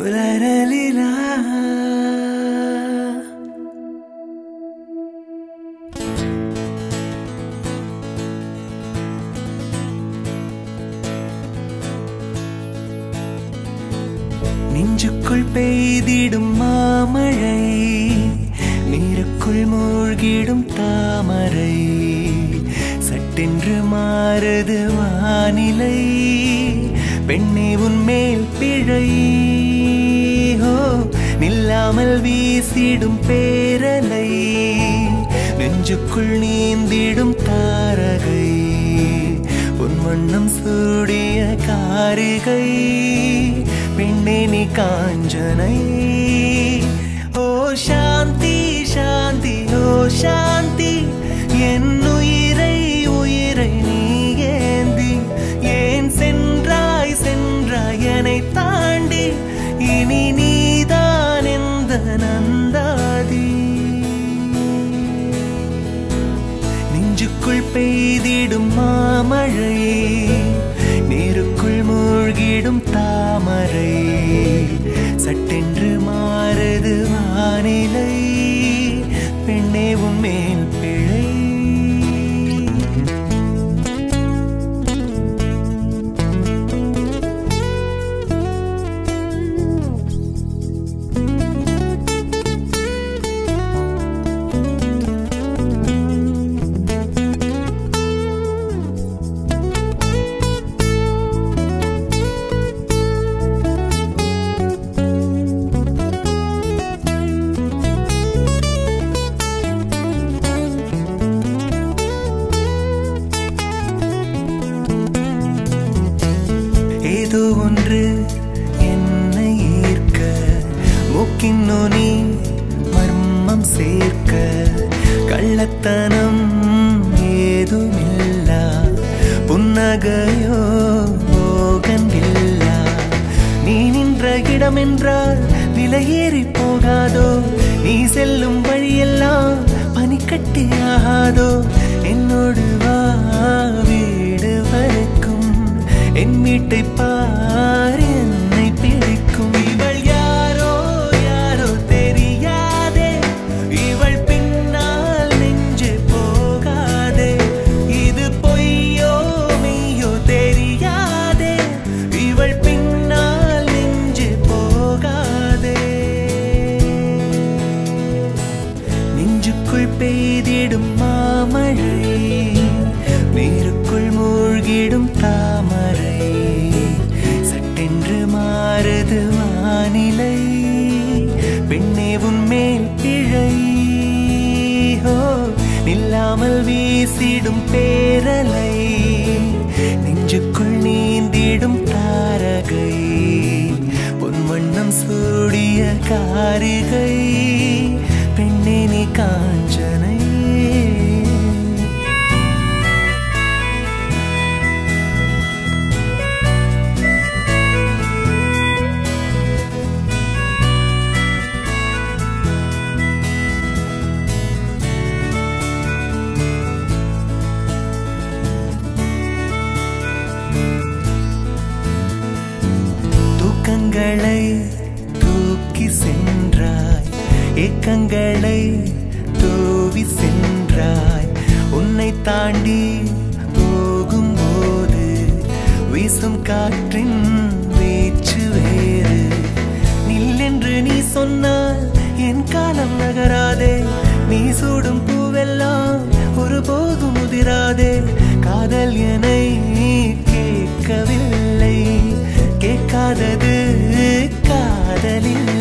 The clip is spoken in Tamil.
உலரலிலா நெஞ்சுக்குள் பெய்திடும் மாமழை நீருக்குள் மூழ்கிடும் தாமரை சட்டென்று மாறுது வானிலை பெண்ணே உன்மேல் பிழை ஹோ நில்லாமல் வீசிடும் பேரலை நெஞ்சுக்குள் நீந்திடும் தாரகை உன் வண்ணம் சூடிய காரிகை பெண்ணே நீ காஞ்சனை ஓ சாந்தி சாந்தி ஓ சாந்தி என் உயிரை உயிரை நீ ஏந்தி ஏன் சென்றாய் சென்றாய் என்னை தாண்டி இனி நீதான் எந்த நந்தாதி நெஞ்சுக்குள் பெய்திடும் மாமழை நீருக்குள் மூழ்கிடும் தாமரை சட்டென்று மாறுது வானிலை பெண்ணே உன் மேல் பிழை ஏதோ ஒன்று என்னை ஈர்க்க மூக்கின் நுனி மர்மம் சேர்க்க கள்ளத்தனம் ஏதுமில்லா புன்னகையோ மோகன்வில்லா நீ நின்ற இடம் என்றால் விலையேறி போகாதோ நீ செல்லும் வழியெல்லாம் பனிக்கட்டி ஆகாதோ என்னோடு வா வீடு வரைக்கும் என் வீட்டை பார் என்னை பிடிக்கும் இவள் யாரோ யாரோ தெரியாதே இவள் பின்னால் நெஞ்சு போகாதே இது பொய்யோ மெய்யோ தெரியாதே இவள் பின்னால் நெஞ்சு போகாதே நெஞ்சுக்குள் பெய்திடும் மாமழை நீருக்குள் மூழ்கிடும் தாமரை சட்டென்று மாறுது வானிலை பெண்ணே உன் மேல் பிழை ஹோ நில்லாமல் வீசிடும் பேரலை நெஞ்சுக்குள் நீந்திடும் தாரகை பொன் வண்ணம் சூடிய காரிகை பெண்ணே நீ காஞ்சனை தூக்கங்களை தூக்கி சென்றாய் ஏக்கங்களை தூவி சென்றாய் உன்னை தாண்டி போகும்போது வீசும் காற்றின் வீச்சு வேறு நில்லென்று நீ சொன்னால் என் காலம் நகராதே நீ சூடும் பூவெல்லாம் ஒருபோதும் முதிராதே காதல் என்னை கேட்கவில்லை கேட்காதது காதலில்லை